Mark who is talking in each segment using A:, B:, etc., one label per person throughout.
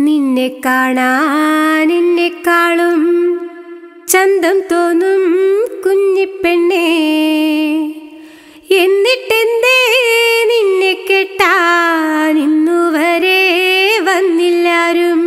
A: നിന്നെ കാണാൻ എന്നെക്കാളും ചന്തം തോന്നും കുഞ്ഞിപ്പെണ്ണേ എന്നിട്ടെന്തേ നിന്നെ കെട്ടാൻ ഇന്നുവരെ വന്നില്ലാരും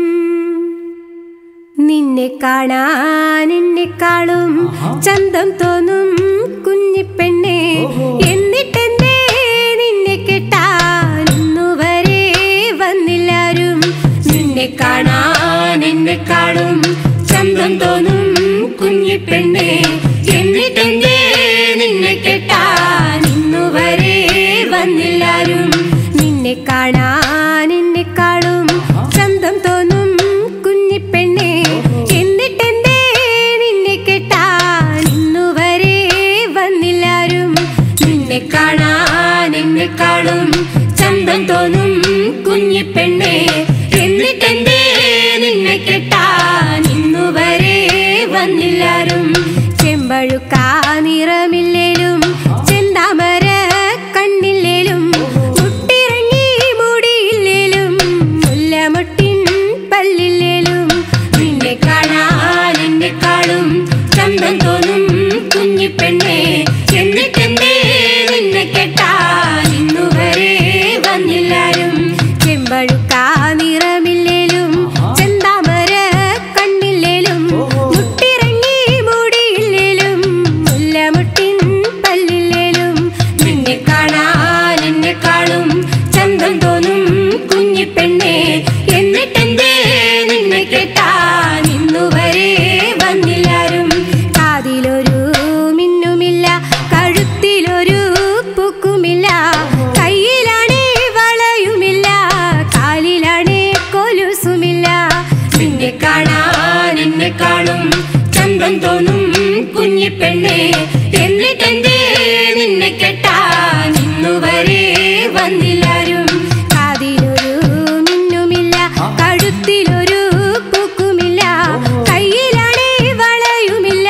A: നിന്നെ കാണാൻ എന്നെക്കാളും ചന്തം തോന്നും കുഞ്ഞിപ്പെണ്ണേ എന്നിട്ടെന്തേ നിന്നെ കെട്ടാൻ ഇന്നുവരെ വന്നില്ലാരും നിന്നെ കാണാൻ എന്നെക്കാളും ചന്തം തോന്നും കുഞ്ഞിപ്പെണ്ണേ എന്നിട്ടെന്തേ നിന്നെ കെട്ടാൻ ഇന്നുവരെ വന്നില്ലാരും നിന്നെ കാണാൻ എന്നെക്കാളും ചന്തം തോന്നും കുഞ്ഞിപ്പെണ്ണേ എന്നിട്ടെന്തേ നിന്നെ കെട്ടാൻ ഇന്നുവരെ വന്നില്ലാരും നിന്നെ കാണാൻ എന്നെക്കാളും ചന്തം തോന്നും കുഞ്ഞിപ്പെണ്ണേ എന്നിട്ടെന്തേ നിന്നെ കെട്ടാൻ ഇന്നുവരെ വന്നില്ലാരും ചെമ്പഴുക്ക നിറമില്ലേലും ചെന്താമര കണ്ണില്ലേലും മുട്ടിറങ്ങി മുടിയില്ലേലും മുല്ലമുട്ടിൻ പല്ലില്ലേലും നിന്നെ കാണാൻ എന്നെക്കാളും ചന്തം തോന്നും കുഞ്ഞിപ്പെണ്ണേ എന്നിട്ടെന്തേ നിന്നെ കെട്ടാൻ ഇന്നുവരെ വന്നില്ലാരും ചെമ്പഴുക്ക നിറമില്ലേലും ചെന്താമര കണ്ണില്ലേലും മുട്ടിറങ്ങി മുടിയില്ലേലും മുല്ലമുട്ടിൻ പല്ലില്ലേലും നിന്നെ കാണാൻ എന്നെക്കാളും ചന്തം തോന്നും കുഞ്ഞിപ്പെണ്ണേ എന്നിട്ടെന്തേ നിന്നെ കെട്ടാൻ ഇന്നുവരെ വന്നില്ലാരും കാതിലൊരു മിന്നുമില്ല കഴുത്തിലൊരു പൂക്കുമില്ല കയ്യിലാണേ വളയുമില്ല കാലിലാണേ കൊലുസുമില്ല നിന്നെ കാണാൻ എന്നെക്കാളും ചന്തം തോന്നും കുഞ്ഞിപ്പെണ്ണേ എന്നിട്ടെന്തേ നിന്നെ കെട്ടാൻ ഇന്നുവരെ വന്നില്ലാരും കാതിലൊരു മിന്നുമില്ല കഴുത്തിലൊരു പൂക്കുമില്ല കയ്യിലാണേ വളയുമില്ല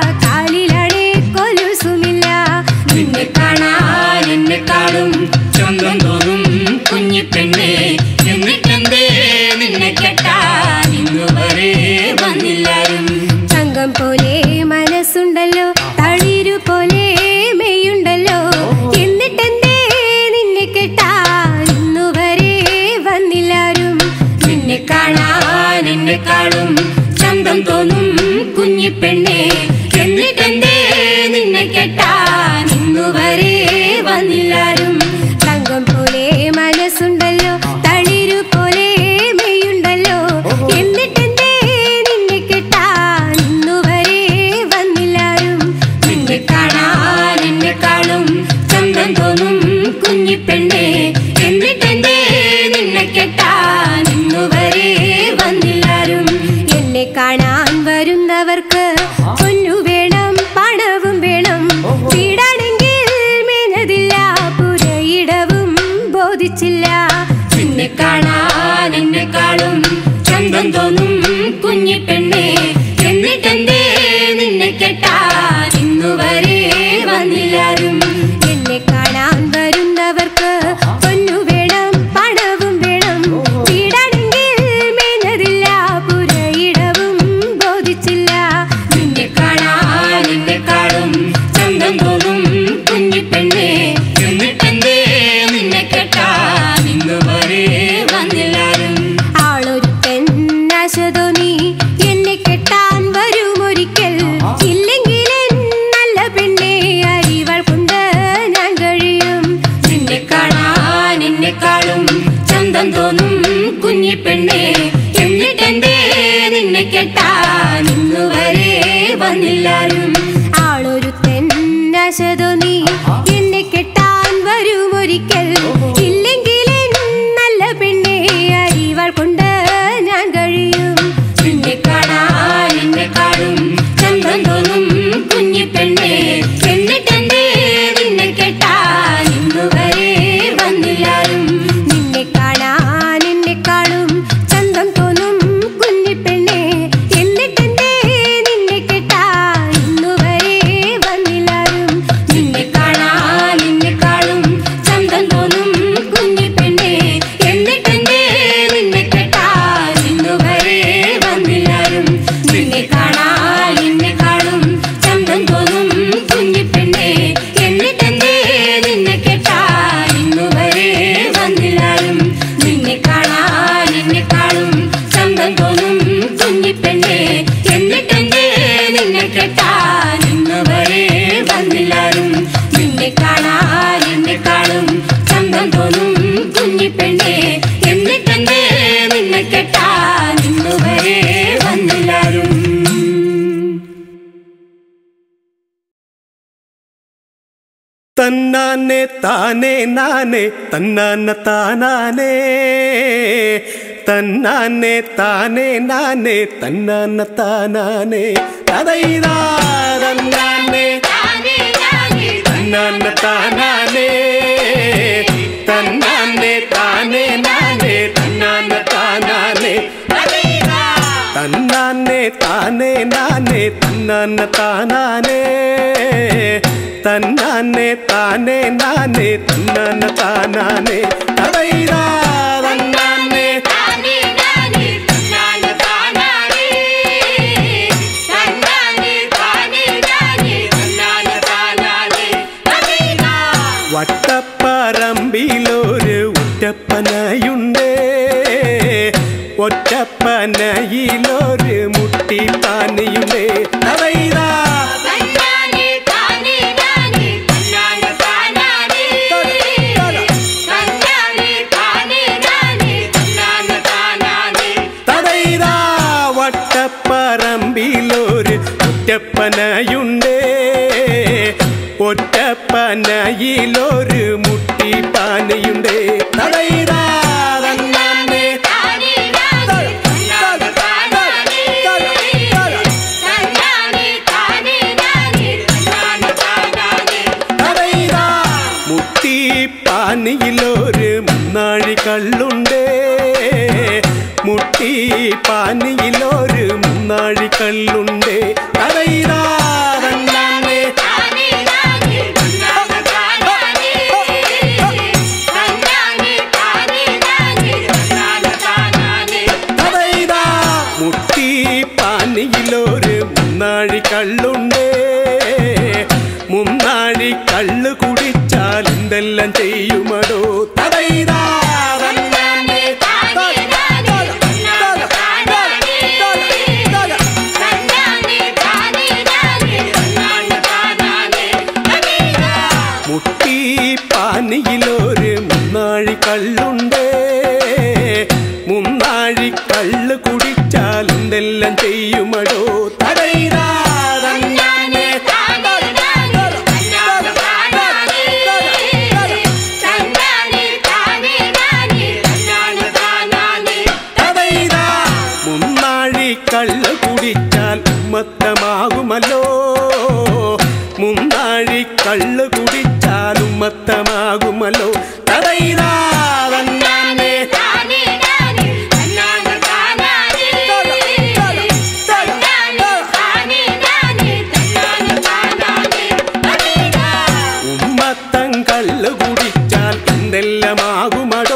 A: കാലിലാണേ കൊലുസുമില്ല നിന്നെ കാണാൻ എന്നെക്കാളും
B: ചന്തം തോന്നും കുഞ്ഞിപ്പെണ്ണേ എന്നിട്ടെന്തേ നിന്നെ കെട്ടാൻ ഇന്നുവരെ വന്നില്ലാരും
A: തങ്കം പോലെ മനസ്സുണ്ടല്ലോ തളിരു പോലെ മെയ്യുണ്ടല്ലോ എന്നിട്ടെന്തേ നിന്നെ കെട്ടാൻ ഇന്നുവരെ വന്നില്ലാരും
B: നിന്നെ കാണാൻ എന്നെക്കാളും ചന്തം തോന്നും കുഞ്ഞിപ്പെണ്ണേ എന്നിട്ടെന്തേ നിന്നെ കെട്ടാൻ ഇന്നുവരെ വന്നില്ലാരും
A: തങ്കം പോലെ മനസ്സുണ്ടല്ലോ തളിരു പോലെ മെയ്യുണ്ടല്ലോ എന്നിട്ടെന്തേ നിന്നെ കെട്ടാൻ ഇന്നുവരെ വന്നില്ലാരും
B: നിന്നെ കാണാൻ എന്നെക്കാളും ചന്തം തോന്നും കുഞ്ഞിപ്പെണ്ണേ എന്നിട്ടെന്തേ നിന്നെ കെട്ടാൻ ഇന്നുവരെ വന്നില്ലാരും
A: എന്നെ കാണാൻ വരുന്നവർക്ക് പൊന്നു വേണം പണവും വേണം വീടാണെങ്കിൽ മേഞ്ഞതില്ല പുരയിടവും ബോധിച്ചില്ല
B: നിന്നെ കാണാൻ എന്നെക്കാളും ചന്തം തോന്നും കുഞ്ഞിപ്പെണ്ണേ എന്നിട്ടെന്തേ നിന്നെ കെട്ടാൻ ഇന്നുവരെ വന്നില്ലാരും
A: എന്നെ കാണാൻ വരുന്നവർക്ക് പൊന്നു വേണം പണവും വേണം വീടാണെങ്കിൽ മേഞ്ഞതില്ല പുരയിടവും ബോധിച്ചില്ല
B: നിന്നെ കാണാൻ എന്നെക്കാളും ചന്തം തോന്നും കുഞ്ഞിപ്പെണ്ണേ എന്നിട്ടെന്തേ നിന്നെ കെട്ടാൻ ഇന്നുവരെ വന്നില്ലാരും
A: ആളൊരുത്തൻ ആശതോ നീ എന്നെ കെട്ടാൻ വരുമൊരിക്കൽ ഇല്ലെങ്കിൽ നല്ല പെണ്ണെ അരിവൾ കൊണ്ട് ഞാൻ കഴിയും
B: നിന്നെ കാണാൻ എന്നെക്കാളും ചന്തം തോന്നും കുഞ്ഞിപ്പെണ്ണേ എന്നിട്ടെന്തേ നിന്നെ കെട്ടാൻ ഇന്നുവരെ വന്നില്ലാരും
A: ആളൊരുത്തൻ ആശതോ നീ എന്നെ കെട്ടാൻ വരുമൊരിക്കൽ ഇല്ലെങ്കിൽ നല്ല പെണ്ണെ അരിവൾ കൊണ്ട് ഞാൻ കഴിയും
B: നിന്നെ കാണാൻ എന്നെക്കാളും ചന്തം തോന്നും കുഞ്ഞിപ്പെണ്ണേ എന്നിട്ടെന്തേ നിന്നെ കെട്ടാൻ ഇന്നുവരെ വന്നില്ലാരും
A: നിന്നെ കാണാൻ എന്നെക്കാളും ചന്തം തോന്നും കുഞ്ഞിപ്പെണ്ണെ എന്നിട്ടെന്തേ നിന്നെ കെട്ടാൻ ഇന്നുവരെ വന്നില്ലാരും
B: നിന്നെ
C: തന്നാനെ താനേ നാനേ തന്നാന താനാനേ തന്നാനെ താനേ നാനേ തന്നാന താനാനേ തതൈതാ തന്നാനെ തന്നാന താനാനേ തന്നാനെ താനേ നാനേ തന്നാന താനാനേ തന്നാനെ താനേ നാനേ തന്നാന താനാനേ തന്നാനെ താനേ നാനേ തന്നാന താനാനേ തതൈതാ തന്നാനെ വട്ടപ്പറമ്പിലൊരു ഒറ്റപ്പനയുണ്ടേ ഒറ്റപ്പനയിലൊരു മുട്ടിപ്പാനിയുണ്ടേ തതൈതാ തതൈതാ വട്ടപ്പറമ്പിലൊരു ഒറ്റപ്പനയുണ്ടേ ഒറ്റപ്പനയിലൊരു മുട്ടിപ്പാനയുണ്ടേ തതൈതാ തന്നാനെ തതൈതാ മുട്ടിപ്പാനിയിലൊരു മുന്നാഴി കള്ളുണ്ടേ മുട്ടിപ്പാനിയിലൊരു മുന്നാഴി കള്ളുണ്ടേ തതൈതാ തന്നാനെ തതൈതാ മുട്ടിപ്പാനിയിലൊരു മുന്നാഴി കള്ളുണ്ടേ മുന്നാഴി കള്ള് കുടിച്ചാൽ എന്തെല്ലാം ചെയ്യുമടോ തതൈതാ തന്നാനെ മുട്ടിപ്പാനിയിലൊരു മുന്നാഴി കള്ളുണ്ടേ മുന്നാഴി കള്ള് കുടിച്ചാൽ എന്തെല്ലാം ചെയ്യുമടോ തടയിടാ തന്നാനെ തടയിടാ മുന്നാഴി കള്ള് കുടിച്ചാൽ ഉമ്മത്തമാകുമല്ലോ മുന്നാഴി കള്ള് കുടിച്ചാൽ ഉമ്മത്തമാകുമല്ലോ തടയിടാ തന്നാനെ ഉമ്മത്തം കള്ള് കുടിച്ചാൽ എന്തെല്ലാമാകുമടോ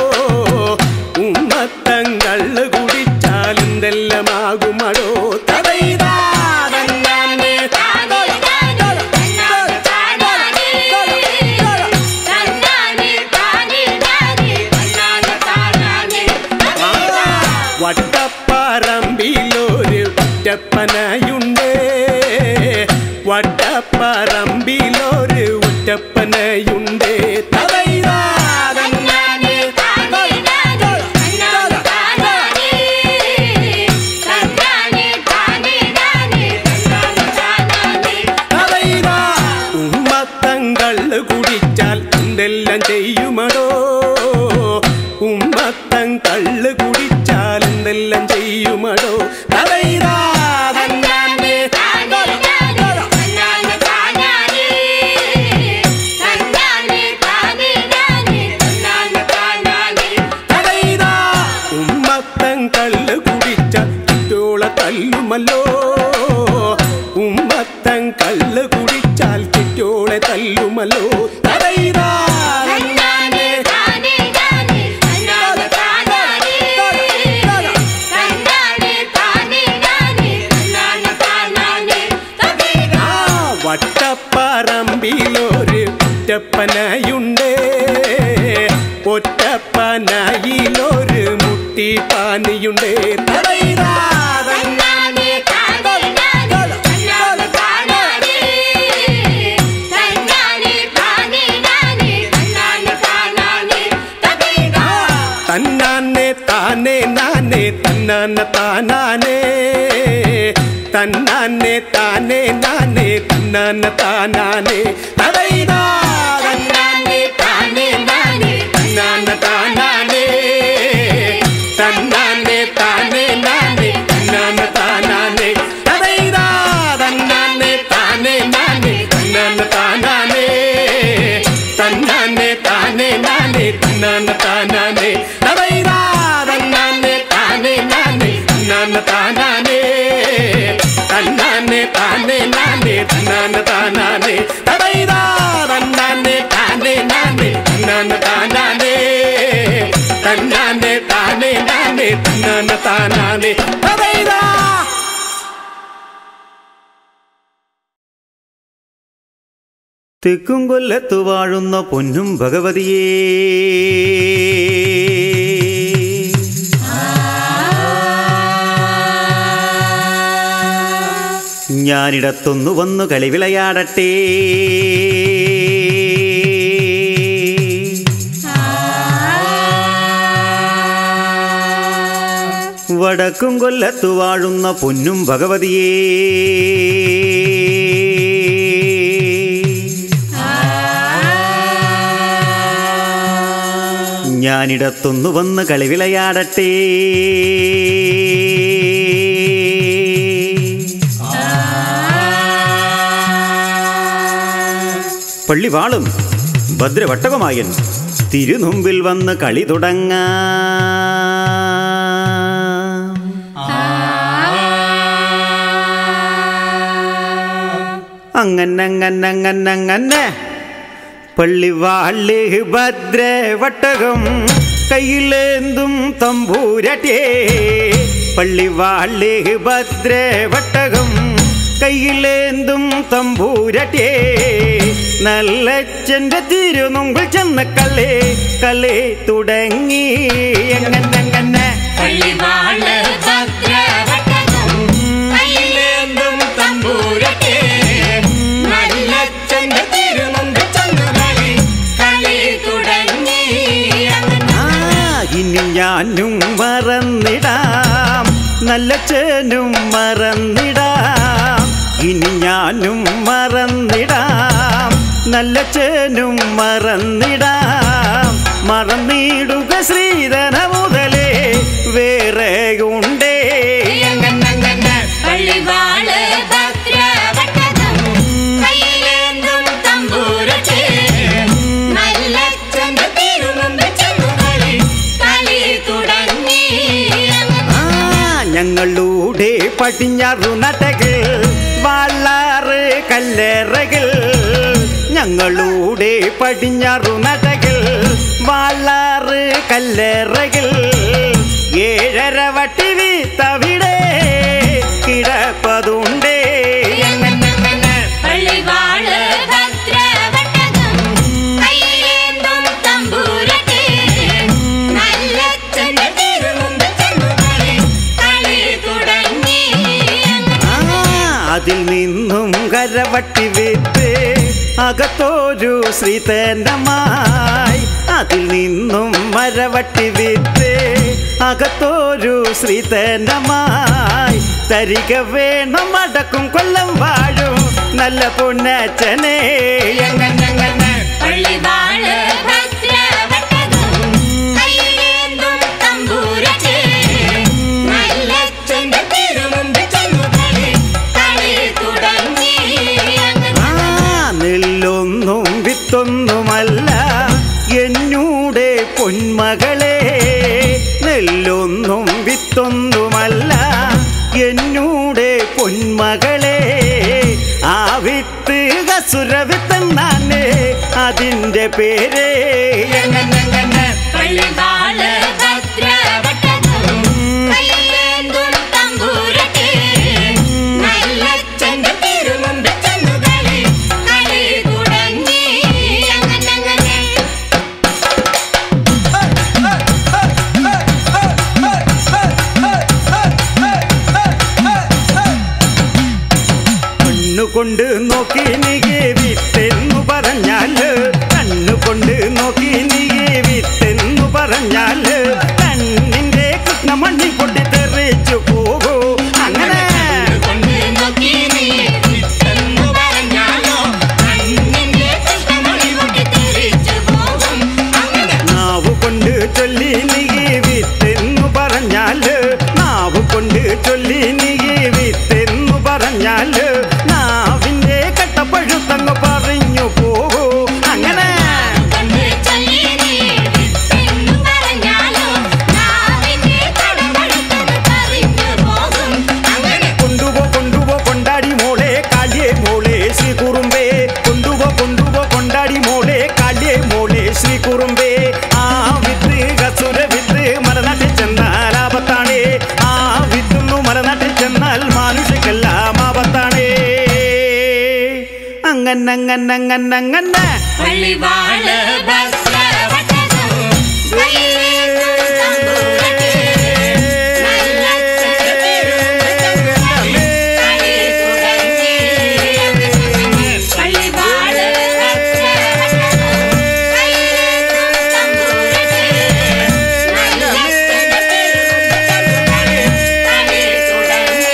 C: ഉമ്മത്തം കള്ള് കുടിച്ചാൽ എന്തെല്ലാമാകുമടോ തടയിടാ തന്നാനെ വട്ടപ്പറമ്പിലൊരു ഒറ്റപ്പനയുണ്ടേ വട്ടപ്പറമ്പിലൊരു ഒറ്റപ്പനയുണ്ടേ തടയിടാ തന്നാനെ തടയിടാ ഉമ്മത്തങ്കള്ള് കുടിച്ചാൽ എന്തെല്ലാം ചെയ്യുമടോ ഉമ്മത്തം കള്ള് കുടിച്ചാൽ എന്തെല്ലാം ചെയ്യുമടോ തടയിടാ തന്നാനെ തടയിടാ ഉമ്മത്തം കള്ള് കുടിച്ചാൽ ചുറ്റോള തല്ലുമല്ലോ ഉമ്മത്തം കള്ള് കുടിച്ചാൽ ചുറ്റോളെ തല്ലുമല്ലോ തടയിടാ തന്നാനെ ആ വട്ടപ്പറമ്പിലൊരു ഒറ്റപ്പനയുണ്ടേ ഒറ്റപ്പനയിലൊരു മുട്ടിപ്പാനിയുണ്ടേ തടയിടാ തന്നാനെ തന്നാനെ താനേ നാനേ തന്നാന താനാനേ തന്നാനെ താനേ നാനേ തന്നാന താനാനേ തടയിടാ തന്നാന താനാനേ തടൈതാ തന്നാനെ താനേ നാനേ തന്നാന താനാനേ തന്നാനെ താനേ നാനേ തന്നാന താനാനേ തടൈതാ
D: തെക്കും കൊല്ലത്തു വാഴുന്ന പൊന്നും ഭഗവതിയേ ഞാനിടത്തൊന്നു വന്നു കളിവിളയാടട്ടെ വടക്കും കൊല്ലത്തു വാഴുന്ന പൊന്നും ഭഗവതിയേ ഞാനിടത്തൊന്നു വന്ന് കളിവിളയാടട്ടെ പള്ളിവാളും ഭദ്രവട്ടകമായൻ തിരുനുമ്പിൽ വന്ന് കളി തുടങ്ങ അങ്ങന്നങ്ങന്നങ്ങന്നങ്ങനെ പള്ളിവാള് ഭദ്രവട്ടകം കയ്യിലേന്തും തമ്പൂരട്ടേ പള്ളിവാള് ഭദ്രവട്ടകം കയ്യിലേന്തും തമ്പൂരട്ടേ നല്ലച്ഛൻ്റെ തിരുനുമ്പിൽ ചെന്ന കളി കളി തുടങ്ങി എങ്ങനെ
B: പള്ളിവാള് ഭദ്രവട്ടകം കയ്യിലേന്തും തമ്പൂരട്ടെ നല്ലച്ഛന്റെ തിരുമുമ്പ് ചെന്നു കളി കളി തുടങ്ങി അങ്ങനെ
D: ആ, ഇനി ഞാനും മറന്നിടാം നല്ലച്ഛനും മറന്നിടാം ഇനി ഞാനും മറന്നിടാം നല്ലച്ഛനും മറന്നിടാം മറന്നിടുക ശ്രീധന മുതലേ വേറെ ഉണ്ടേ
B: അങ്ങനെ പള്ളിവാള് ഭദ്രവട്ടകം കയ്യിലേന്തും തമ്പൂരട്ടെ നല്ലച്ഛന്റെ തിരുമുമ്പ് ചെന്നു കളി കളി തുടങ്ങി അങ്ങനെ
D: ആ ഞങ്ങളുടെ പടിഞ്ഞാറു നടകൾ വാളാറ് കല്ലറകൾ ഞങ്ങളുടെ പടിഞ്ഞാറു നടകൾ വാളാറ് കല്ലറകൾ ഏഴര വട്ടി വീത്തവിടെ കിടപ്പതുണ്ടേ
B: അങ്ങനെ പള്ളിവാള് ഭദ്രവട്ടകം കയ്യിലേന്തും തമ്പൂരട്ടെ നല്ലച്ഛന്റെ തിരുമുമ്പ് ചെന്നു കളി കളി തുടങ്ങി അങ്ങനെ
D: ആ, അതിൽ നിന്നും കരവട്ടി വിത്ത് അകത്തോരു ശ്രീതേനമായി അതിൽ നിന്നും മരവട്ടി വിത്ത് അകത്തോരു ശ്രീതേനമായി തരിക വേണം അടക്കും കൊല്ലം വാഴും നല്ല പൊന്നച്ചനെ എങ്ങനെ
B: പള്ളിവാള് ഭദ്രവട്ടകം കയ്യിലേന്തും തമ്പൂരട്ടെ നല്ലച്ഛന്റെ തിരുമുമ്പ് ചെന്നു കളി കളി തുടങ്ങി അങ്ങനെ
D: ആ നെല്ലൊന്നും വിത്തൊന്നുമല്ല എന്നൂടെ പൊന്മകളെ നെല്ലൊന്നും വിത്തൊന്നുമല്ല എന്നൂടെ പൊന്മകളെ ആ വിത്ത് കസുര വിത്തെന്നാണ് അതിൻ്റെ പേര് എങ്ങനെ
B: പള്ളിവാള് ഭദ്രവട്ടകം കയ്യിലേന്തും തമ്പൂരട്ടെ നല്ലച്ഛന്റെ തിരുമുമ്പ് ചെന്നു കളി കളി തുടങ്ങി അങ്ങനെ അങ്ങനെ
D: കണ്ണുകൊണ്ട് നോക്കി നീകെ വിത്തെന്നു പറഞ്ഞാല് കണ്ണുകൊണ്ട് നോക്കി നീകെ വിത്തെന്നു പറഞ്ഞാല് കണ്ണിന്റെ കൃഷ്ണമണ്ണി പൊട്ടിത്തെറിച്ചു പോകൂ അങ്ങനെ
B: കൊണ്ട് നോക്കി നീ വിത്തെന്നു പറഞ്ഞാലോ കണ്ണിന്റെ കൃഷ്ണമണി പൊട്ടിത്തെറിച്ചു പോകും അങ്ങനെ
D: നാവ് കൊണ്ട് ചൊല്ലി നീകെ വിത്തെന്നു പറഞ്ഞാല് നാവ് കൊണ്ട് ചൊല്ലി നീകെ വിത്തെന്നു പറഞ്ഞാല് നാവിന്റെ കട്ട അങ്ങന്നങ്ങന്നങ്ങന്നങ്ങന്ന
B: പള്ളിവാള് ഭദ്രവട്ടതും കയ്യിലേന്തും തമ്പുരട്ടി. നല്ല ചെറുപെരുമ്പുറം കളി തുടങ്ങി. പള്ളിവാള് ഭദ്രവട്ടതും കയ്യിലേന്തും തമ്പുരട്ടി. നല്ല ചെറുപെരുമ്പുറം കളി തുടങ്ങി.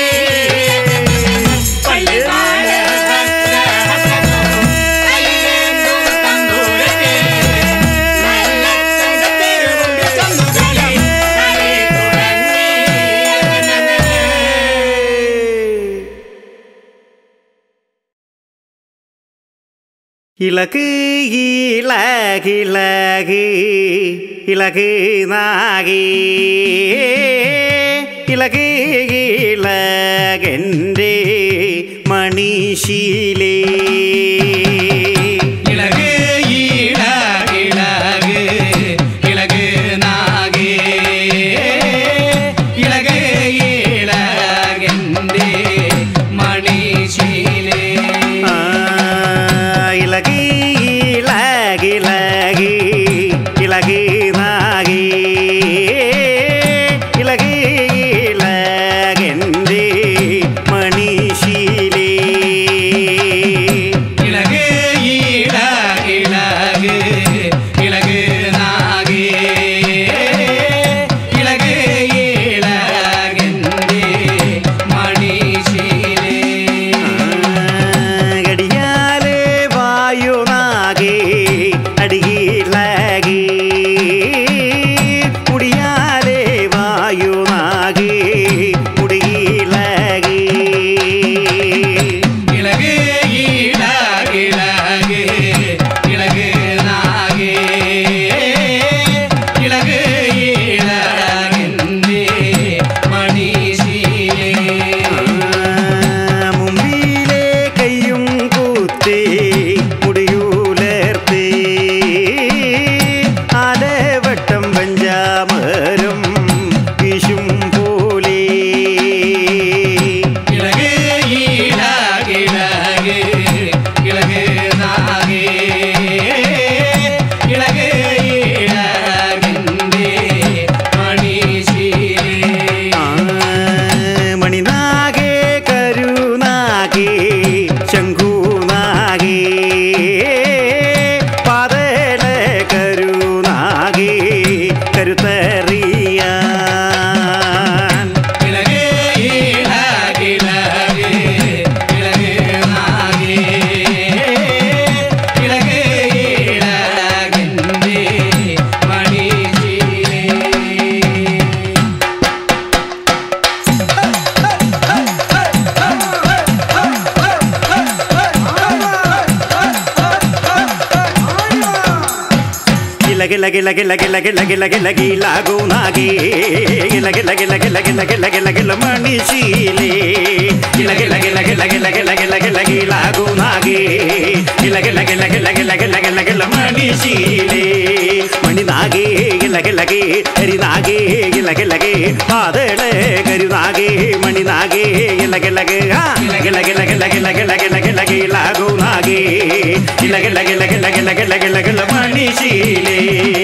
B: പള്ളിവാള് ഭദ്രവട്ടതും കയ്യിലേന്തും തമ്പുരട്ടി. നല്ല ചെറുപെരുമ്പുറം കളി തുടങ്ങി.
D: ഇളക് ഇളകിളക് ഇളക് നാഗേ ഇളക് ഇളകൻ്റെ മണിശീലേ
E: ഇളക് ഇളകിളക് ഇളക് നാഗേ ഇളക് ഇളകന്റെ മണിശീലേ
D: ആ, ഇളക് ഇളകിളക് ഇളക് നാഗേ ഇളക് ഇളകൻ്റെ മണിശീലേ
E: ഇളക് ഇളകിളക് ഇളക് നാഗേ ഇളക് ഇളകന്റെ മണിശീലേ
D: ഗടിയാലേ വായുനാകെ അടിയിലാകെ മുടിയാലേ വായുനാകെ മുടിയിലാകെ
E: ഇളക് ഇളകിളക് ഇളക് നാഗേ ഇളക് ഇളകന്റെ മണിശീലേ
D: മുമ്പിലെ കയ്യും കൂത്തി മുടിയൂലർത്തി ആലവട്ടം പഞ്ചാമരം വിഷും പോലെ
E: ഇളക് ഇളകിളക് ഇളക് നാഗേ ഇളക് ഇളകന്റെ മണിശീലേ
D: മണിനാകെ കരുനാകെ ശംഖുനാകെ പാതല കരുനാകെ കരുത്തറിയാൻ
E: ഇളക് ഇളകിളക് ഇളക് നാഗേ ഇളക് ഇളകന്റെ മണിശീലേ
D: ിലകിലകിലകിലകിലകിലകിലകിലാകുനാകെ ഇലകിലകിലകിലകിലകിലകിലകില മണിശീലേ ഇലകിലകിലകിലകിലകിലകിലകിലകിലാകുനാകെ ഇലകിലകിലകിലകിലകിലകിലകില മണിശീലേ മണിനാകെ ഇലകിലകെ ഹരിനാകെ ഇലകിലകെ പാതളെ കരുനാകെ മണിനാകെ ഇലകിലകെ ഇലകിലകിലകിലകിലകിലകിലകിലാകുനാകെ ഇലകിലകിലകിലകിലകിലകിലകില മണിശീലേ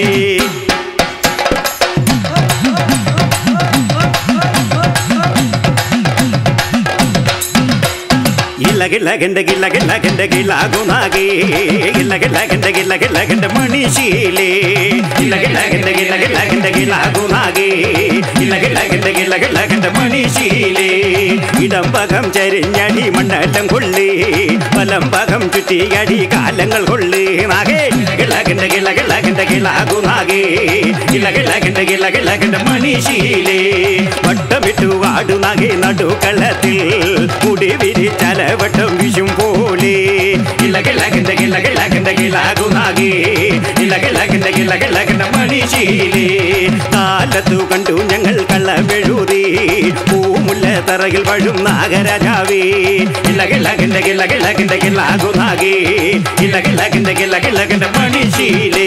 D: ഇലകിലകണ്ട കിലകിലകണ്ട കിലാകുനാകെ ഇലകിലകണ്ട കിലകിലകണ്ട മണിശീലേ ഇലകിലകണ്ട കിലകിലകണ്ട കിലാകുനാകെ ഇലകിലകണ്ട കിലകിലകണ്ട മണിശീലേ ഇടംപകം ചരിഞ്ഞടി മണ്ഡലം കൊള്ളി വലംപകം ചുറ്റിയടി കാലങ്ങൾ കൊള്ളി നാകെ ഇളകണ്ട കിളകിളകണ്ട കിളാകുനാകെ ഇളകിളകണ്ട കിളകിളകണ്ട മണിശീലേ വട്ടമിട്ടു വാടുനാകെ നടുക്കളത്തിൽ മുടി വിരിച്ചലവട്ടം വിഷും പോലെ ഇളകിളകണ്ട കിളകിളകണ്ട കിളാകുനാകെ ഇളകിളകണ്ട കിളകിളകണ്ട മണിശീലേ കാലത്തു കണ്ടു ഞങ്ങൾ കള്ളമെഴുതി പൂമുല്ല തറയിൽ വഴും നാഗരാജാവേ ഇളകിളകണ്ട കിളകിളകണ്ട കിളാകുനാകെ ഇളകിളകണ്ട കിളകിളകണ്ട മണിശീലേ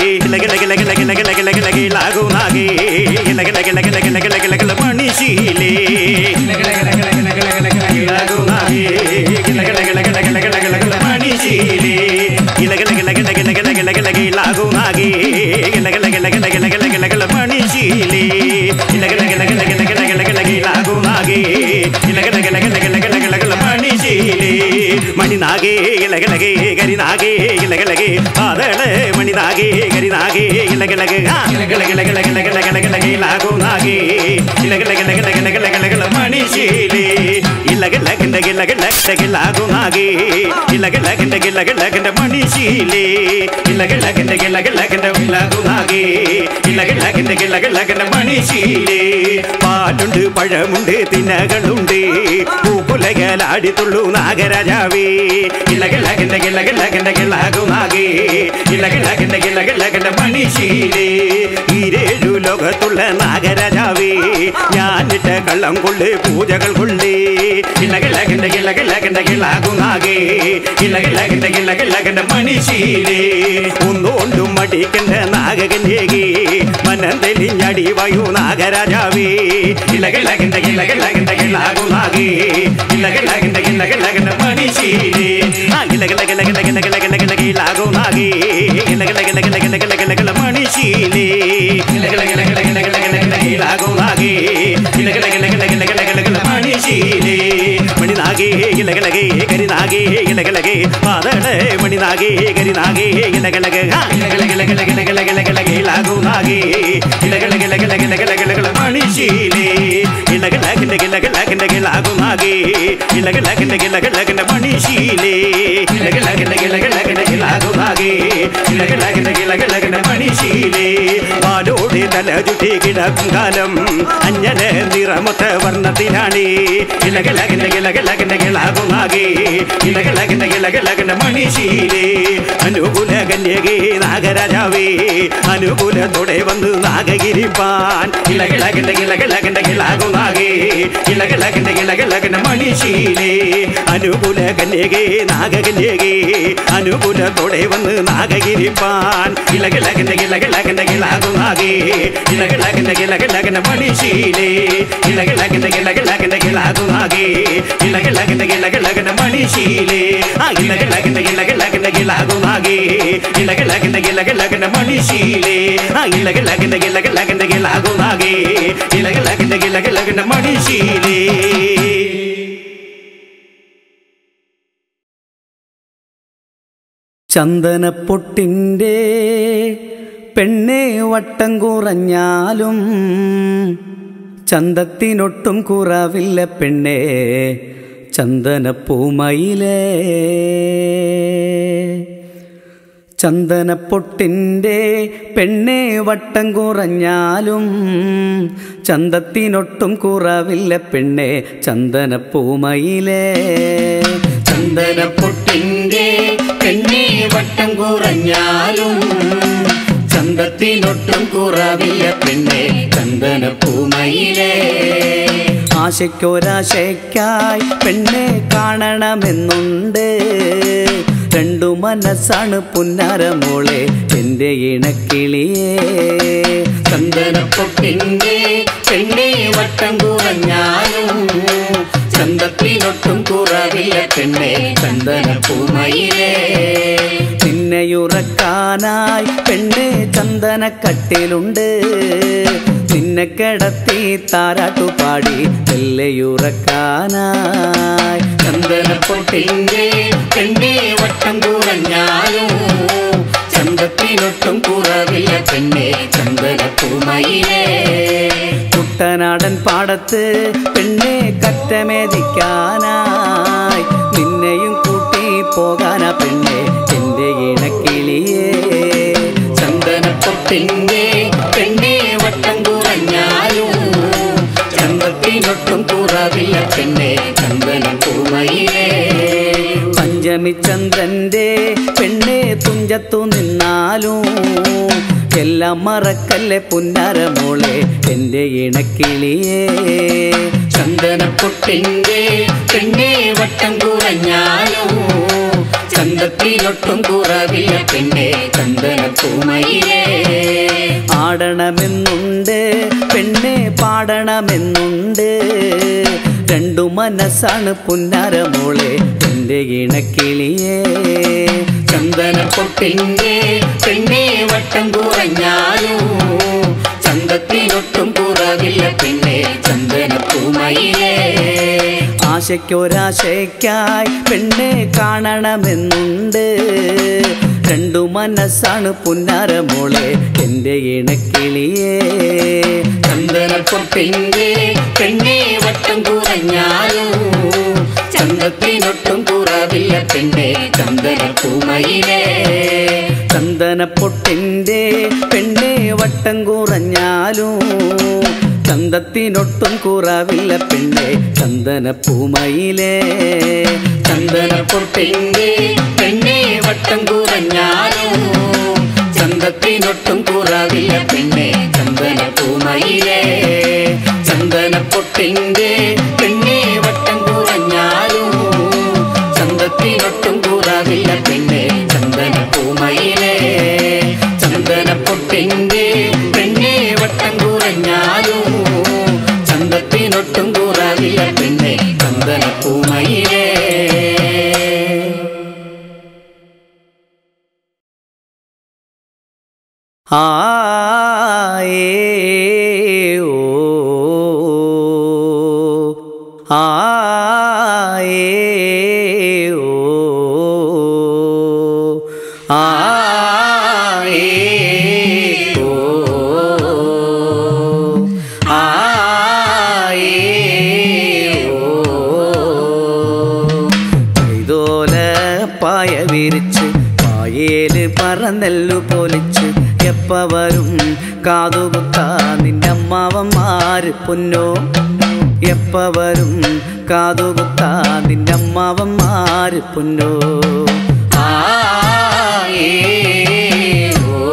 D: ഇളകിളകിളകിളകിളകിളകിളകിളകിളാകുനാകെ ഇളകിളകിളകിളകിളകിളകിള മണിശീലേ ഇളകുനാകെ ഇളകിളകിളകിളകിളകിളകിള മണിശീലേ ഇലകിലകിലകിലകിലകിലാകുനാകെ ഇലകിലകിലകിലകിലകിലകിലകില മണിശീലേ മണിനാകെ ഇലകിലകെ കരിനാകെ ഇലകിലകെ പാതള് മണിനാകെ കരിനാകെ ഇലകിലകെ ഇലകിലകിലകിലകിലകിലകിലാകുനാകെ ഇലകിലകിലകിലകിലകിലകില മണിശീലേ ഇലകിലകിലകിലകിലകിലകിലാകുനാകെ ഇലകിലകിലകിലകിലകില മണിശീലേ ഇലകിലകിലകിലകിലകിലകിലാകുനാകെ ഇലകിലകിലകിലകിലകില മണിശീലേ പാലുണ്ട് പഴമുണ്ട് തിന്നകളുണ്ട് പൂക്കുലകലാടിത്തുള്ളു നാഗരാജാവേ ഇലകിലകിലകിലകിലകിലകിലാകുനാകെ ഇലകിലകിലകിലകിലകില മണിശീലേ ഈരേഴു ലോകത്തുള്ള നാഗരാജാവേ ഞാനിട്ട കള്ളം കൊണ്ട് പൂജകൾ കൊള്ളേ ഇലകിലകിലകിലകിലകിലകിലാകുനാകെ ഇലകിലകിലകിലകിലകില മണിശീലേ ഒന്നുകൊണ്ടും മടിക്കണ്ട നാഗകന്യകേ മനം തെളിഞ്ഞടി വയു നാഗരാജാവേ ഇലകിലകിണ്ട ഇലകിലകിണ്ട ഇലാകുനാകെ ഇലകിലകിണ്ട ഇലകിലകിണ്ട മണിശീലേ ആ ഇലകിലകിലകിലകിലകിലകിലകിലാകുനാകെ ഇലകിലകിലകിലകിലകിലകില മണിശീലേ ഇലകിലകിലകിലകിലകിലകിലകിലാകുനാകെ ഇലകിലകിലകിലകിലകിലകില മണിശീലേ മണിനാകെ ഇലകിലകെ കരിനാകെ ഇലകിലകെ പാതള് മണിനാകെ കരിനാകെ ഇലകിലകെ ഇലകിലകിലകിലകിലകിലകിലാകുനാകെ ഇലകിലകിലകിലകിലകിലകില മണിശീലേ ഇലകിലകിലകിലകിലകിലകിലാകുനാകെ ഇലകിലകിലകിലകിലകില മണിശീലേ ഇലകിലകിലകിലകിലകിലകിലാകുനാകെ ഇലകിലകിലകിലകിലകില മണിശീലേ പാലോട് തല ചുറ്റി കിടക്കും കാലം അഞ്ഞന നിറമൊത്ത വർണ്ണത്തിലാണ് ഇലകിലകിലകിലകിലകിലകിലാകുനാകെ ഇലകിലകിലകിലകിലകില മണിശീലേ അനുകൂല കന്യകേ നാഗരാജാവേ അനുകൂലത്തോടെ വന്ന് നാഗഗിരിപ്പാൻ ഇലകിലകിലകിലകിലകിലകിലാകുനാകെ ഇലകിലകിലകിലകിലകില മണിശീലേ അനുകൂല കന്യകേ നാഗകന്യകേ അനുകൂലത്തോടെ വന്ന് നാഗഗിരിപ്പാൻ ഇലകിലകിലകിലകിലകിലകിലാകുനാകെ ഇലകിലകിലകിലകിലകില മണിശീലേ ഇലകിലകിലകിലകിലകിലകിലാകുനാകെ ഇലകിലകിലകിലകിലകില മണിശീലേ ആ ഇലകിലകിലകിലകിലകിലാകുനാകെ ഇലകിലകിലകിലകിലകില മണിശീലേ ആ ഇലകിലകിലകിലകിലകിലകിലാകുനാകെ ഇലകിലകിലകിലകിലകില മണിശീലേ
F: ചന്ദനപ്പൊട്ടിൻ്റെ പെണ്ണെ വട്ടം കുറഞ്ഞാലും ചന്തത്തിനൊട്ടും കുറവില്ല പെണ്ണെ ചന്ദനപ്പൂമയിലേ ചന്ദനപ്പൊട്ടിൻ്റെ പെണ്ണെ വട്ടം കുറഞ്ഞാലും ചന്തത്തിനൊട്ടും കുറവില്ല പെണ്ണെ ചന്ദനപ്പൂമയിലേ ചന്ദനപ്പൊട്ടിൻ്റെ പെണ്ണെ വട്ടം കുറഞ്ഞാലും ചന്തത്തിനൊട്ടും കുറവില്ല പെണ്ണെ ചന്ദനപ്പൂമയിലേ ആശയ്ക്കൊരാശയ്ക്കായി പെണ്ണെ കാണണമെന്നുണ്ട് രണ്ടു മനസ്സാണ് പുന്നാരമോളെ എൻ്റെ ഇണക്കിളിയേ ചന്ദനപ്പൊട്ടിൻ്റെ പെണ്ണെ വട്ടം കുറഞ്ഞാലും ചന്തത്തിനൊട്ടും കുറവില്ല പെണ്ണെ ചന്ദനപ്പൂമയിലേ നിന്നെയുറക്കാനായി പെണ്ണെ ചന്ദനക്കട്ടിലുണ്ട് നിന്നെ കിടത്തി താരാട്ടുപാടി വെല്ലയുറക്കാനായി ചന്ദനപ്പൊട്ടിൻ്റെ പെണ്ണെ വട്ടം കുറഞ്ഞാലും ചന്തത്തിനൊട്ടും കുറവില്ല പെണ്ണെ ചന്ദനപ്പൂമയിലേ കുട്ടനാടൻ പാടത്ത് പെണ്ണെ കറ്റമേദിക്കാനായി നിന്നെയും കൂട്ടി പോകാനാ പെണ്ണെ എൻ്റെ ഇണക്കിളിയേ ചന്ദനപ്പൊട്ടിൻ്റെ പെണ്ണെ വട്ടം കുറഞ്ഞാലും ചന്തത്തിനൊട്ടും കുറവില്ല പെണ്ണെ ചന്ദനപ്പൂമയിലേ പഞ്ചമി ചന്ദ്രന്റെ പെണ്ണെ തുഞ്ചത്തു നിന്നാലും എല്ലാം മറക്കല്ലേ പുന്നാരമോളെ എൻ്റെ ഇണക്കിളിയേ ചന്ദനപ്പൊട്ടിൻ്റെ പെണ്ണെ വട്ടം കുറഞ്ഞാലും ചന്തത്തിനൊട്ടും കുറവില്ല പെണ്ണെ ചന്ദനപ്പൂമയിലേ ആടണമെന്നുണ്ട് പെണ്ണെ പാടണമെന്നുണ്ട് രണ്ടു മനസ്സാണ് പുന്നാരമോളെ എൻ്റെ ഇണക്കിളിയേ ചന്ദനപ്പൊട്ടിൻ്റെ പെണ്ണെ വട്ടം കുറഞ്ഞാലും
D: ചന്തത്തിനൊട്ടും കുറവില്ല പെണ്ണെ ചന്ദനപ്പൂമയിലേ
F: ആശയ്ക്കൊരാശയ്ക്കായി പെണ്ണെ കാണണമെന്നുണ്ട് രണ്ടു മനസ്സാണ് പുന്നാരമോളെ എൻ്റെ ഇണക്കിളിയേ
D: ചന്ദനപ്പൊട്ടിന്റെ പെണ്ണെ വട്ടം കുറഞ്ഞാലും ചന്തത്തിനൊട്ടും കുറവില്ല പെണ്ണെ ചന്ദനപ്പൂമയിലേ
F: ചന്ദനപ്പൊട്ടിൻ്റെ പെണ്ണെ വട്ടം കുറഞ്ഞാലും ചന്തത്തിനൊട്ടും കുറവില്ല പെണ്ണെ ചന്ദനപ്പൂമയിലേ
D: ചന്ദനപ്പൊട്ടിന്റെ പെണ്ണെ വട്ടം കുറഞ്ഞാലും ചന്തത്തിനൊട്ടും കുറവില്ല പെണ്ണെ ചന്ദനപ്പൂമയിലേ ചന്ദനപ്പൊട്ടിന്റെ പെണ്ണെ വട്ടം കുറഞ്ഞാലും ചന്തത്തിനൊട്ടും കുറവില്ല പെണ്ണെ ചന്ദനപ്പൂമയിലേ ചന്ദനപ്പൊട്ടിന്റെ പെണ്ണെ വട്ടം കുറഞ്ഞാലും ചന്തത്തിനൊട്ടും കുറവില്ല പെണ്ണെ ചന്ദനപ്പൂമയിലേ
F: ആയേ ഓ ആയേ ഓ ആയേ ഓ ആയേ ഓ ഇതോല പായ വിരിച്ച് പായേല് പറന്നെല്ലു പൊലിച്ച് എപ്പ വരും കാതുകുത്താ നിന്റെ അമ്മാവന്മാര് പൊന്നോ എപ്പ വരും കാതുകുത്താ നിന്റെ അമ്മാവന്മാര് പൊന്നോ ആയേ ഓ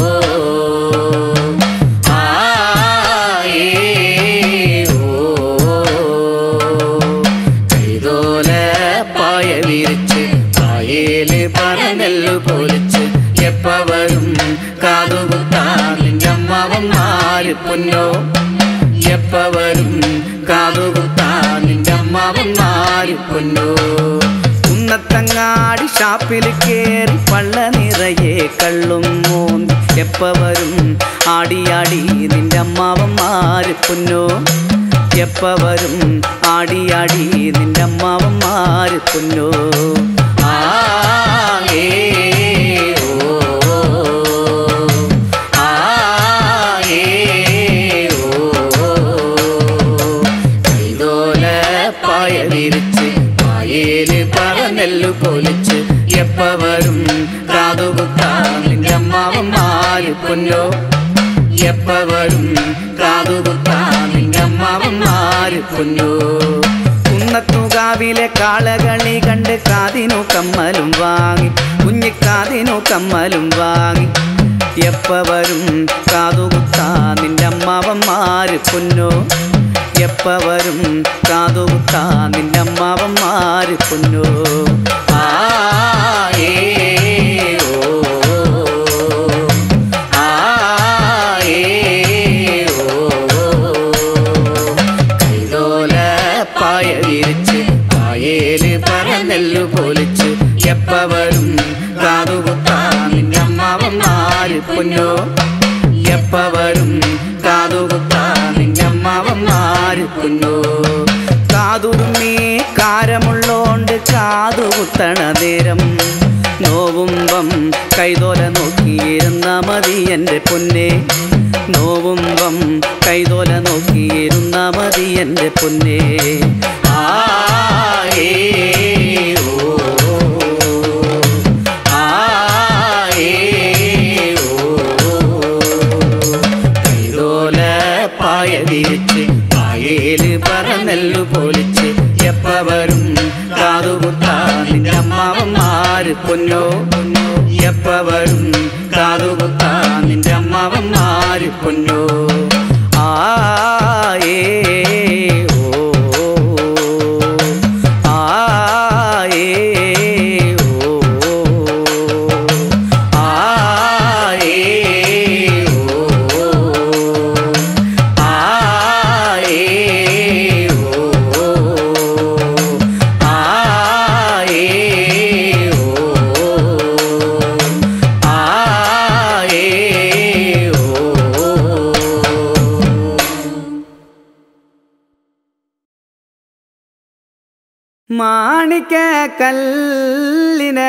F: ആയേ ഓ കൈതോല പായ വിരിച്ച് പായേല് പറന്നെല്ലു പൊലിച്ച് എപ്പ വരും കാതുകുത്താ നിന്റെ അമ്മാവന്മാര് പൊന്നോ എപ്പ വരും കാതുകുത്താ നിന്റെ അമ്മാവന്മാര് പൊന്നോ കുന്നത്തങ്ങാടി ഷാപ്പിൽ കേറി പള്ള നിറയെ കള്ളും മോന്തി എപ്പ വരും ആടിയാടി നിന്റെ അമ്മാവന്മാര് പൊന്നോ എപ്പ വരും ആടിയാടി നിന്റെ അമ്മാവന്മാര് പൊന്നോ ആയേ ഓ ആയേ ഓ കൈതോല പായ വിരിച്ച് പായേല് പറന്നെല്ലു പൊലിച്ച് എപ്പ വരും കാതുകുത്താ നിന്റെ അമ്മാവന്മാര് പൊന്നോ എപ്പ വരും കാതുകുത്താ നിന്റെ അമ്മാവന്മാര് പൊന്നോ കുന്നത്തുകാവിലെ കാളകളി കണ്ട് കാതിനു കമ്മലും വാങ്ങി കുഞ്ഞിക്കാതിനു കമ്മലും വാങ്ങി എപ്പ വരും കാതുകുത്താ നിന്റെ അമ്മാവന്മാര് പൊന്നോ എപ്പ വരും കാതുകുത്താ നിന്റെ അമ്മാവന്മാര് പൊന്നോ ആയേ ഓ ആയേ ഓ കൈതോല പായ വിരിച്ച് പായേല് പറന്നെല്ലു പൊലിച്ച് എപ്പ വരും കാതുകുത്താ നിന്റെ അമ്മാവന്മാര് പൊന്നോ എപ്പ വരും കാതുകുത്താ നിന്റെ അമ്മാവന്മാര് പൊന്നോ കാതുറുമേ കാരമുള്ളോണ്ട് കാതുകുത്തണ നേരം നോവുമ്പം കൈതോല നോക്കിയിരുന്ന മതി എൻ്റെ പൊന്നെ നോവുമ്പം കൈതോല നോക്കിയിരുന്ന മതി എൻ്റെ പൊന്നെ ആയേ ഓ ആയേ ഓ കൈതോല പായ വിരിച്ച് പായേല് പറന്നെല്ലു പൊലിച്ച് എപ്പ വരും കാതുകുത്താ നിന്റെ അമ്മാവന്മാര് പൊന്നോ എപ്പ വരും കാതുകുത്താ നിന്റെ അമ്മാവന്മാര് പൊന്നോ ആയേ ഓ ആയേ ഓ ആയേ ഓ ആയേ ഓ ആയേ ഓ ആയേ ഓ
G: മാണിക്ക കല്ലിനെ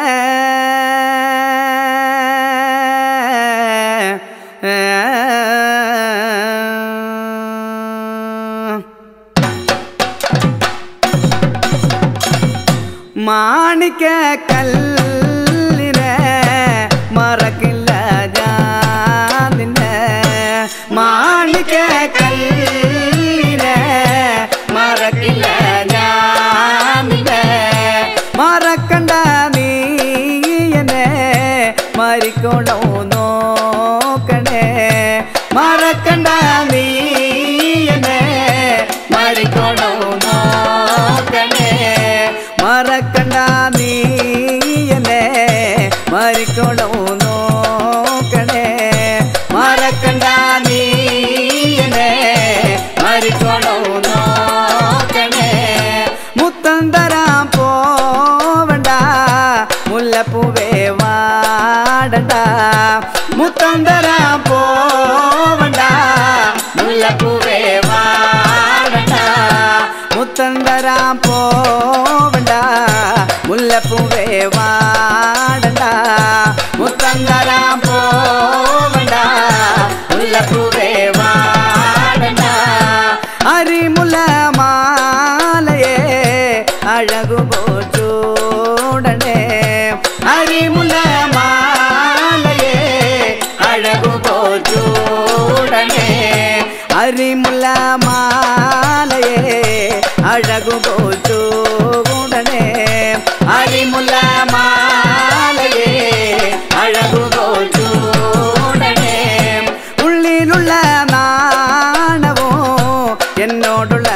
G: മാണിക്ക കല്ലിനെ മറക്കില്ല ഞാൻ നിന്നെ മാണിക്ക കല്ലിനെ മറക്കില്ല ഞാൻ നിന്നെ മറക്കണ്ട നീ എന്നെ മരിക്കണോ നോക്കണേ മറക്കണ്ട നീ എന്നെ മരിക്കണോ നോക്കണേ മറക്കണ്ട നീ എന്നെ മരിക്കണോ നോക്കണേ മറക്കണ്ട നീ എന്നെ മരിക്കണോ നോക്കണേ മുത്തം തരാൻ പോവണ്ട മുല്ലപ്പൂവേ വാടണ്ട മുത്തം തരാൻ പോവണ്ട മുല്ലപ്പൂവേ വാടണ്ട മുത്തം തരാൻ പോവണ്ട മുല്ലപ്പൂവേ വാടണ്ട മുത്തം തരാൻ പോവണ്ട മുല്ലപ്പൂവേ വാടണ്ട അരിമുല്ല മാലയെ അഴകുപോ ചൂടണേ അരിമുല്ല മാലയെ അഴകുപോ ചൂടണേ അരിമുല്ല മാലയെ അഴകുപോ ചൂടണേ അരിമുല്ല മാലയെ അഴകുപോ ചൂടണേ ഉള്ളിലുള്ള നാണവും എന്നോടുള്ള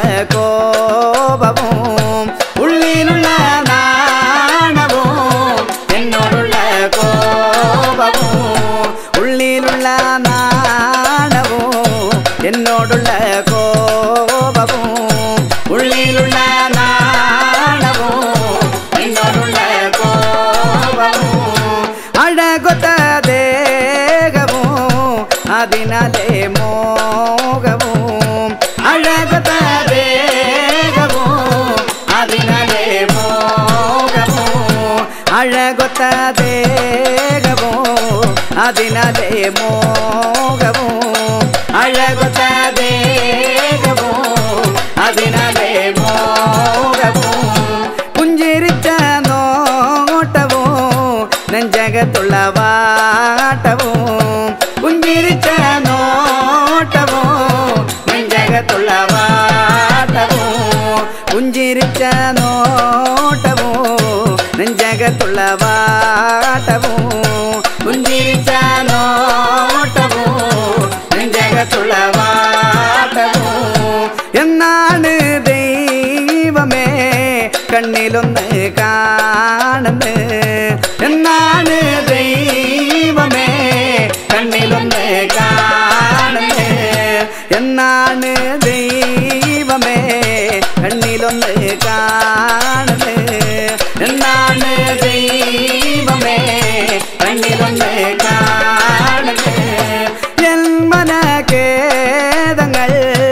G: കോപവും ഉള്ളിലുള്ള നാണവും എന്നോടുള്ള കോപവും ഉള്ളിലുള്ള നാണവും എന്നോടുള്ള കോപവും ഉള്ളിലുള്ള നാണവും എന്നോടുള്ള കോപവും അഴകൊത്ത ദേഹവും അതിനാലെ മോഹവും അഴകൊത്ത ദേഹവും അതിനാലെ മോഹവും അഴകൊത്ത ദേഹവും അതിനാലെ മോഹവും അഴകൊത്ത ദേഹവും അതിനാലെ മോഹവും പുഞ്ചിരിച്ച നോട്ടവും നെഞ്ചകത്തുള്ള വാട്ടവും പുഞ്ചിരിച്ച നോട്ടവും നെഞ്ചകത്തുള്ള വാട്ടവും പുഞ്ചിരിച്ച നോട്ടവും നെഞ്ചകത്തുള്ള വാട്ടവും പുഞ്ചിരിച്ച നോട്ടവും നെഞ്ചകത്തുള്ള വാട്ടവും എന്നാണ് ദൈവമേ കണ്ണിലൊന്ന് കാണുന്നത് എന്നാണ് ദൈവമേ കണ്ണിലൊന്ന് കാണുന്നത് എന്നാണ് ദൈവമേ കണ്ണിലൊന്ന് കാണുന്നത് എന്നാണ് ദൈവമേ കണ്ണിലൊന്ന് കാണുന്നത് ജന്മന കേതങ്ങൾ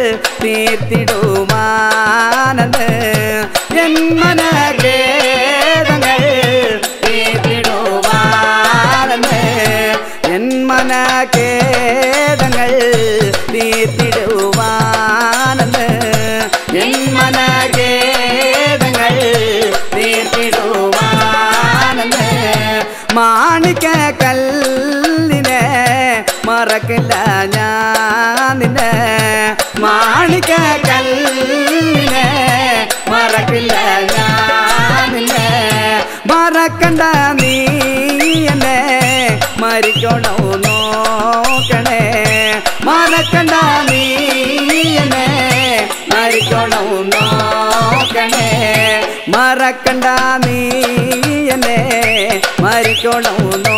G: തീർത്തിടുമാനന്ന് ജന്മന കേതങ്ങൾ തീർത്തിടുമാനന്ന് ജന്മന കേതങ്ങൾ തീർത്തിടുവാനെന്ന് ജന്മന കേതങ്ങൾ തീർത്തിടുവാനെന്ന് മാണിക്ക കല്ലിനെ മറക്കില്ല ഞാൻ നിന്നെ മാണിക്ക കല്ലിനെ മറക്കില്ല ഞാൻ നിന്നെ മറക്കണ്ട നീ എന്നെ മരിക്കണോ നോക്കണേ മറക്കണ്ട നീ എന്നെ മരിക്കണോ നോക്കണേ മറക്കണ്ട നീ എന്നെ മരിക്കണോ